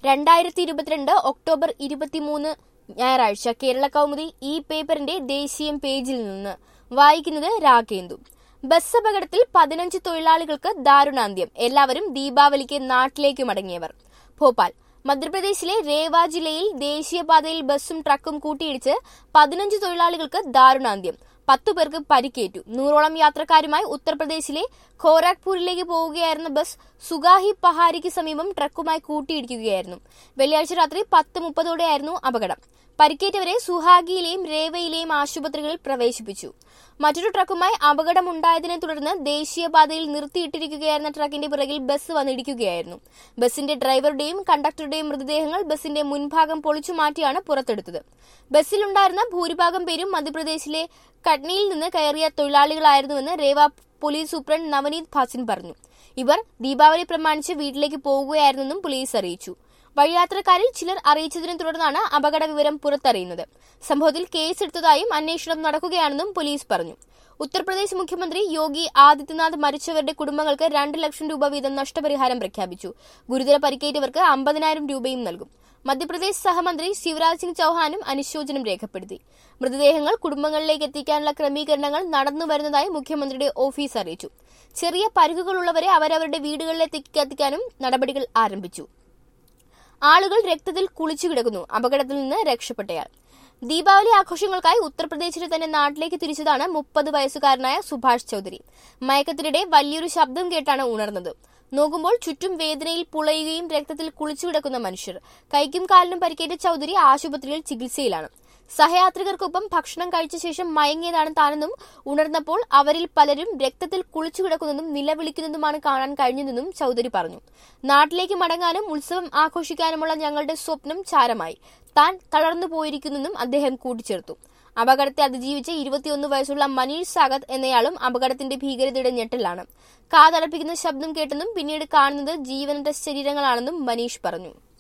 രണ്ടായിരത്തി ഇരുപത്തിരണ്ട് ഒക്ടോബർ ഇരുപത്തിമൂന്ന് ഞായറാഴ്ച കേരള കൗമുദി ഈ പേപ്പറിന്റെ ദേശീയം പേജിൽ നിന്ന് വായിക്കുന്നത് രാഗേന്ദു ബസ് അപകടത്തിൽ പതിനഞ്ച് തൊഴിലാളികൾക്ക് ദാരുണാന്ത്യം എല്ലാവരും ദീപാവലിക്ക് നാട്ടിലേക്ക് മടങ്ങിയവർ ഭോപ്പാൽ മധ്യപ്രദേശിലെ രേവ ജില്ലയിൽ ദേശീയപാതയിൽ ബസ്സും ട്രക്കും കൂട്ടിയിടിച്ച് പതിനഞ്ച് തൊഴിലാളികൾക്ക് ദാരുണാന്ത്യം പത്തു പേർക്ക് പരിക്കേറ്റു നൂറോളം യാത്രക്കാരുമായി ഉത്തർപ്രദേശിലെ ഖോരാഗ്പൂരിലേക്ക് പോവുകയായിരുന്ന ബസ് സുഗാഹി പഹാരിക്ക് സമീപം ട്രക്കുമായി കൂട്ടിയിടിക്കുകയായിരുന്നു വെള്ളിയാഴ്ച രാത്രി പത്ത് മുപ്പതോടെയായിരുന്നു അപകടം പരിക്കേറ്റവരെ സുഹാഗിയിലെയും രേവയിലെയും ആശുപത്രികളിൽ പ്രവേശിപ്പിച്ചു മറ്റൊരു ട്രക്കുമായി അപകടമുണ്ടായതിനെ തുടർന്ന് ദേശീയപാതയിൽ നിർത്തിയിട്ടിരിക്കുകയായിരുന്ന ട്രക്കിന്റെ പിറകിൽ ബസ് വന്നിടിക്കുകയായിരുന്നു ബസിന്റെ ഡ്രൈവറുടെയും കണ്ടക്ടറുടെയും മൃതദേഹങ്ങൾ ബസിന്റെ മുൻഭാഗം പൊളിച്ചു മാറ്റിയാണ് പുറത്തെടുത്തത് ബസ്സിലുണ്ടായിരുന്ന ഭൂരിഭാഗം പേരും മധ്യപ്രദേശിലെ കട്നിയിൽ നിന്ന് കയറിയ തൊഴിലാളികളായിരുന്നുവെന്ന് രേവ പോലീസ് സൂപ്രണ്ട് നവനീത് ഭാസിൻ പറഞ്ഞു ഇവർ ദീപാവലി പ്രമാണിച്ച് വീട്ടിലേക്ക് പോകുകയായിരുന്നെന്നും പോലീസ് അറിയിച്ചു വഴിയാത്രക്കാരിൽ ചിലർ അറിയിച്ചതിനെ തുടർന്നാണ് അപകട വിവരം പുറത്തറിയുന്നത് സംഭവത്തിൽ കേസെടുത്തതായും അന്വേഷണം നടക്കുകയാണെന്നും പോലീസ് പറഞ്ഞു ഉത്തർപ്രദേശ് മുഖ്യമന്ത്രി യോഗി ആദിത്യനാഥ് മരിച്ചവരുടെ കുടുംബങ്ങൾക്ക് രണ്ട് ലക്ഷം രൂപ വീതം നഷ്ടപരിഹാരം പ്രഖ്യാപിച്ചു ഗുരുതര പരിക്കേറ്റവർക്ക് അമ്പതിനായിരം രൂപയും നൽകും മധ്യപ്രദേശ് സഹമന്ത്രി ശിവരാജ് സിംഗ് ചൌഹാനും അനുശോചനം രേഖപ്പെടുത്തി മൃതദേഹങ്ങൾ കുടുംബങ്ങളിലേക്ക് എത്തിക്കാനുള്ള ക്രമീകരണങ്ങൾ നടന്നു വരുന്നതായി മുഖ്യമന്ത്രിയുടെ ഓഫീസ് അറിയിച്ചു ചെറിയ പരുക്കുകളുള്ളവരെ അവരവരുടെ വീടുകളിലേക്ക് എത്തിക്കാനും നടപടികൾ ആരംഭിച്ചു ആളുകൾ രക്തത്തിൽ കുളിച്ചു കിടക്കുന്നു അപകടത്തിൽ നിന്ന് രക്ഷപ്പെട്ടയാൾ ദീപാവലി ആഘോഷങ്ങൾക്കായി ഉത്തർപ്രദേശിലെ തന്നെ നാട്ടിലേക്ക് തിരിച്ചതാണ് മുപ്പത് വയസ്സുകാരനായ സുഭാഷ് ചൌധരി മയക്കത്തിനിടെ വലിയൊരു ശബ്ദം കേട്ടാണ് ഉണർന്നത് നോക്കുമ്പോൾ ചുറ്റും വേദനയിൽ പുളയുകയും രക്തത്തിൽ കുളിച്ചു കിടക്കുന്ന മനുഷ്യർ കൈക്കും കാലിനും പരിക്കേറ്റ ചൌധരി ആശുപത്രിയിൽ ചികിത്സയിലാണ് സഹയാത്രികർക്കൊപ്പം ഭക്ഷണം കഴിച്ച ശേഷം മയങ്ങിയതാണ് താനെന്നും ഉണർന്നപ്പോൾ അവരിൽ പലരും രക്തത്തിൽ കുളിച്ചു കിടക്കുന്നതും നിലവിളിക്കുന്നതുമാണ് കാണാൻ കഴിഞ്ഞതെന്നും ചൌധരി പറഞ്ഞു നാട്ടിലേക്ക് മടങ്ങാനും ഉത്സവം ആഘോഷിക്കാനുമുള്ള ഞങ്ങളുടെ സ്വപ്നം ചാരമായി താൻ തളർന്നു പോയിരിക്കുന്നെന്നും അദ്ദേഹം കൂട്ടിച്ചേർത്തു അപകടത്തെ അതിജീവിച്ച ഇരുപത്തിയൊന്ന് വയസ്സുള്ള മനീഷ് സാഗത് എന്നയാളും അപകടത്തിന്റെ ഭീകരതയുടെ ഞെട്ടലാണ് കാതടപ്പിക്കുന്ന ശബ്ദം കേട്ടെന്നും പിന്നീട് കാണുന്നത് ജീവനറ്റ ശരീരങ്ങളാണെന്നും മനീഷ് പറഞ്ഞു